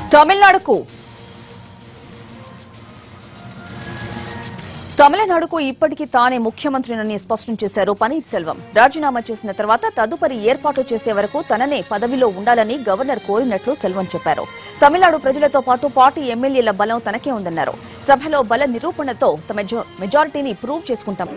తమిళనాడుకు తమిళనాడుకు ఇప్పటికీ తానే ముఖ్యమంత్రినని స్పష్టం చేశారు పన్నీర్ సెల్వం రాజీనామా చేసిన తర్వాత తదుపరి ఏర్పాటు చేసే వరకు తననే పదవిలో ఉండాలని గవర్నర్ కోరినట్లు సెల్వం చెప్పారు తమిళనాడు ప్రజలతో పాటు పార్టీ ఎమ్మెల్యేల బలం తనకే ఉందన్నారు సభలో బల నిరూపణతో తమ మెజా- మెజారిటీని ప్రూవ్ చేసుకుంటాం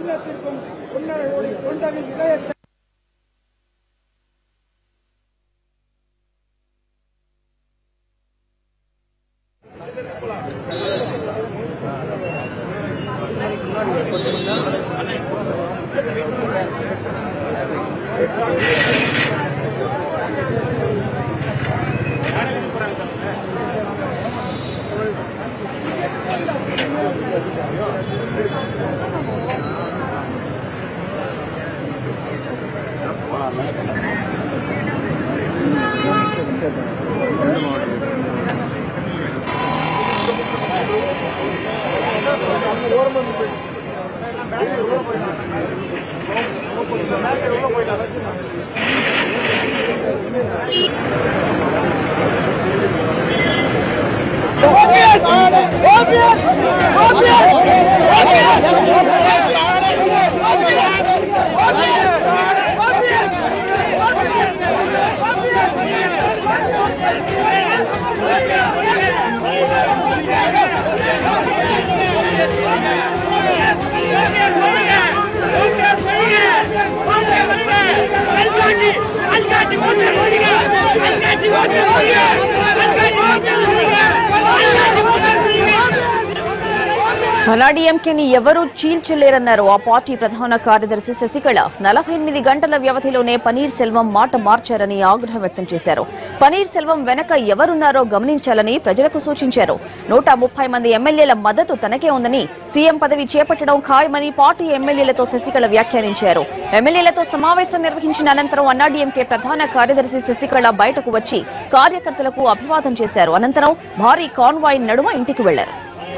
అనాడీఎంకేని ఎవరూ చీల్చలేరన్నారు ఆ పార్టీ ప్రధాన కార్యదర్శి శశికళ నలభై ఎనిమిది గంటల వ్యవధిలోనే పనీర్ సెల్వం మాట మార్చారని ఆగ్రహం వ్యక్తం చేశారు పనీర్ సెల్వం వెనక ఎవరున్నారో గమనించాలని ప్రజలకు సూచించారు నూట ముప్పై మంది ఎమ్మెల్యేల మద్దతు తనకే ఉందని సీఎం పదవి చేపట్టడం ఖాయమని పార్టీ ఎమ్మెల్యేలతో శశికళ వ్యాఖ్యానించారు ఎమ్మెల్యేలతో సమావేశం నిర్వహించిన అనంతరం అన్నాడీఎంకే ప్రధాన కార్యదర్శి శశికళ బయటకు వచ్చి కార్యకర్తలకు అభివాదం చేశారు అనంతరం భారీ కాన్వాయ్ నడుమ ఇంటికి వెళ్లారు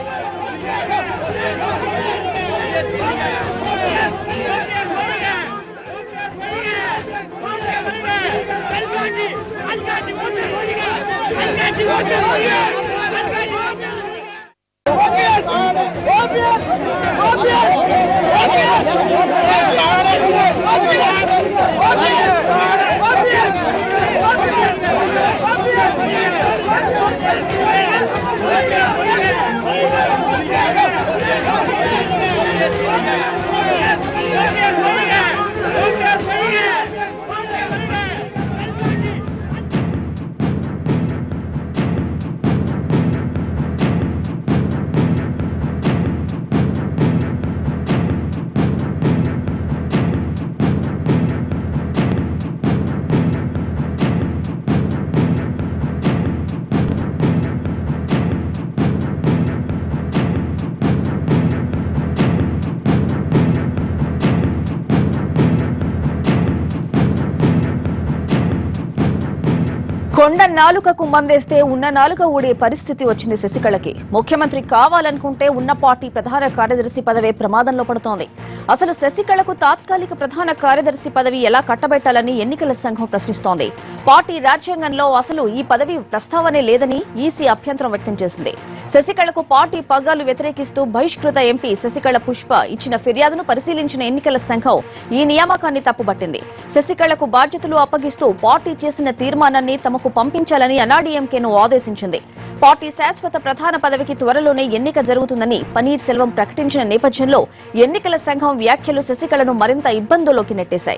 కొండ నాలుకకు మందేస్తే ఉన్న నాలుక ఊడే పరిస్థితి వచ్చింది శశికళకి ముఖ్యమంత్రి కావాలనుకుంటే ఉన్న పార్టీ ప్రధాన కార్యదర్శి పదవే ప్రమాదంలో పడుతోంది అసలు శశికళకు తాత్కాలిక ప్రధాన కార్యదర్శి పదవి ఎలా కట్టబెట్టాలని ఎన్నికల సంఘం ప్రశ్నిస్తోంది పార్టీ రాజ్యాంగంలో అసలు ఈ పదవి ప్రస్తావనే లేదని ఈసీ అభ్యంతరం వ్యక్తం చేసింది శశికళకు పార్టీ పగ్గాలు వ్యతిరేకిస్తూ బహిష్కృత ఎంపీ శశికళ పుష్ప ఇచ్చిన ఫిర్యాదును పరిశీలించిన ఎన్నికల సంఘం ఈ నియామకాన్ని తప్పుపట్టింది శశికళకు బాధ్యతలు అప్పగిస్తూ పార్టీ చేసిన తీర్మానాన్ని తమకు పంపించాలని అనాడీఎంకేను ఆదేశించింది పార్టీ శాశ్వత ప్రధాన పదవికి త్వరలోనే ఎన్నిక జరుగుతుందని పనీర్ సెల్వం ప్రకటించిన నేపథ్యంలో ఎన్నికల సంఘం వ్యాఖ్యలు శశికళను మరింత ఇబ్బందుల్లోకి నెట్టేశాయి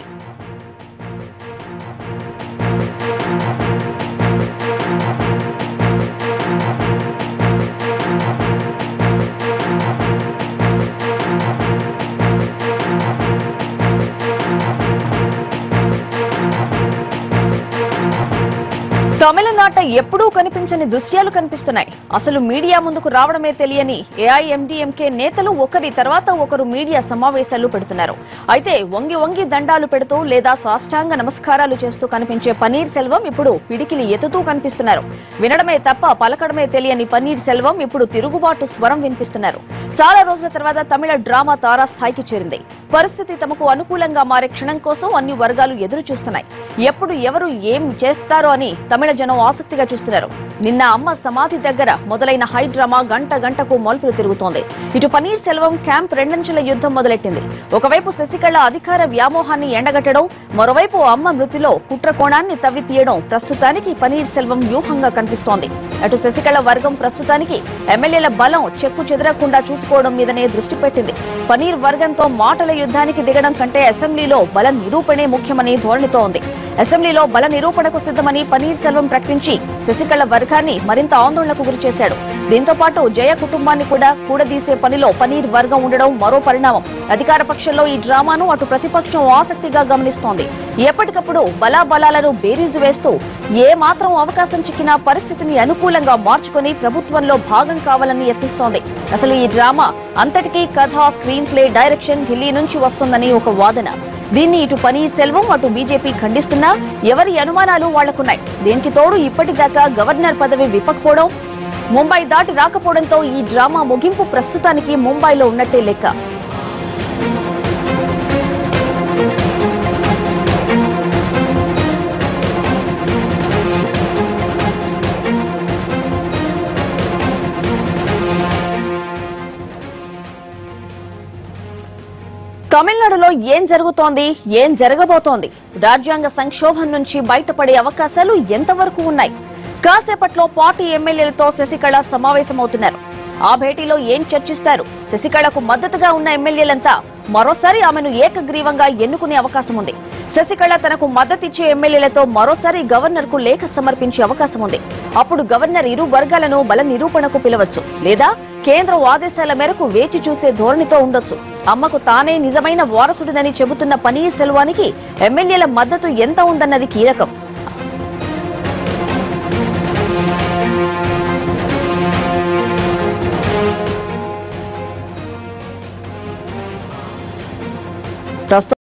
తమిళనాట ఎప్పుడూ కనిపించని దృశ్యాలు కనిపిస్తున్నాయి అసలు మీడియా ముందుకు రావడమే తెలియని ఏఐఎండీఎంకే నేతలు ఒకరి తర్వాత ఒకరు మీడియా సమావేశాలు పెడుతున్నారు అయితే వంగి వంగి దండాలు పెడుతూ లేదా సాష్టాంగ నమస్కారాలు చేస్తూ కనిపించే పన్నీర్ సెల్వం ఇప్పుడు పిడికిలి ఎత్తుతూ కనిపిస్తున్నారు వినడమే తప్ప పలకడమే తెలియని పన్నీర్ సెల్వం ఇప్పుడు తిరుగుబాటు స్వరం వినిపిస్తున్నారు చాలా రోజుల తర్వాత తమిళ డ్రామా తారా స్థాయికి చేరింది పరిస్థితి తమకు అనుకూలంగా మారే క్షణం కోసం అన్ని వర్గాలు ఎదురు చూస్తున్నాయి ఎప్పుడు ఎవరు ఏం చేస్తారో అని తమిళ జనం ఆసక్తిగా చూస్తున్నారు నిన్న అమ్మ సమాధి దగ్గర మొదలైన హై డ్రామా గంట గంటకు మలుపులు తిరుగుతోంది ఇటు పన్నీర్ సెల్వం క్యాంప్ రెండంచెల యుద్ధం మొదలెట్టింది ఒకవైపు శశికళ అధికార వ్యామోహాన్ని ఎండగట్టడం మరోవైపు అమ్మ మృతిలో కుట్ర కోణాన్ని తవ్వి తీయడం ప్రస్తుతానికి పన్నీర్ సెల్వం వ్యూహంగా కనిపిస్తోంది అటు శశికళ వర్గం ప్రస్తుతానికి ఎమ్మెల్యేల బలం చెక్కు చెదరకుండా చూసుకోవడం మీదనే దృష్టి పెట్టింది పనీర్ వర్గంతో మాటల యుద్ధానికి దిగడం కంటే అసెంబ్లీలో బల నిరూపణే ముఖ్యమని ధోరణితో ఉంది అసెంబ్లీలో బల నిరూపణకు సిద్ధమని పనీర్ సెల్వం ప్రకటించి శశికళ వర్గాన్ని మరింత ఆందోళనకు గురిచేశాడు దీంతో పాటు జయ కుటుంబాన్ని కూడా కూడదీసే పనిలో పనీర్ వర్గం ఉండడం మరో పరిణామం అధికార పక్షంలో ఈ డ్రామాను అటు ప్రతిపక్షం ఆసక్తిగా గమనిస్తోంది ఎప్పటికప్పుడు బలాబలాలను బేరీజు వేస్తూ ఏ మాత్రం అవకాశం చిక్కినా పరిస్థితిని అనుకూలంగా మార్చుకుని ప్రభుత్వంలో భాగం కావాలని యత్నిస్తోంది అసలు ఈ డ్రామా అంతటికీ కథ స్క్రీన్ ప్లే డైరెక్షన్ ఢిల్లీ నుంచి వస్తుందని ఒక వాదన దీన్ని ఇటు పనీర్ సెల్వం అటు బీజేపీ ఖండిస్తున్నా ఎవరి అనుమానాలు వాళ్లకున్నాయి దీనికి తోడు ఇప్పటిదాకా గవర్నర్ పదవి విప్పకపోవడం ముంబై దాటి రాకపోవడంతో ఈ డ్రామా ముగింపు ప్రస్తుతానికి ముంబైలో ఉన్నట్టే లెక్క తమిళనాడులో ఏం జరుగుతోంది ఏం జరగబోతోంది రాజ్యాంగ సంక్షోభం నుంచి బయటపడే అవకాశాలు ఎంతవరకు ఉన్నాయి కాసేపట్లో పార్టీ ఎమ్మెల్యేలతో శశికళ సమావేశమవుతున్నారు ఆ భేటీలో ఏం చర్చిస్తారు శశికళకు మద్దతుగా ఉన్న ఎమ్మెల్యేలంతా మరోసారి ఆమెను ఏకగ్రీవంగా ఎన్నుకునే అవకాశం ఉంది శశికళ తనకు మద్దతిచ్చే ఎమ్మెల్యేలతో మరోసారి గవర్నర్ కు లేఖ సమర్పించే అవకాశం ఉంది అప్పుడు గవర్నర్ ఇరు వర్గాలను బల నిరూపణకు పిలవచ్చు లేదా కేంద్రం ఆదేశాల మేరకు వేచి చూసే ధోరణితో ఉండొచ్చు అమ్మకు తానే నిజమైన వారసుడినని చెబుతున్న పనీర్ సెల్వానికి ఎమ్మెల్యేల మద్దతు ఎంత ఉందన్నది కీలకం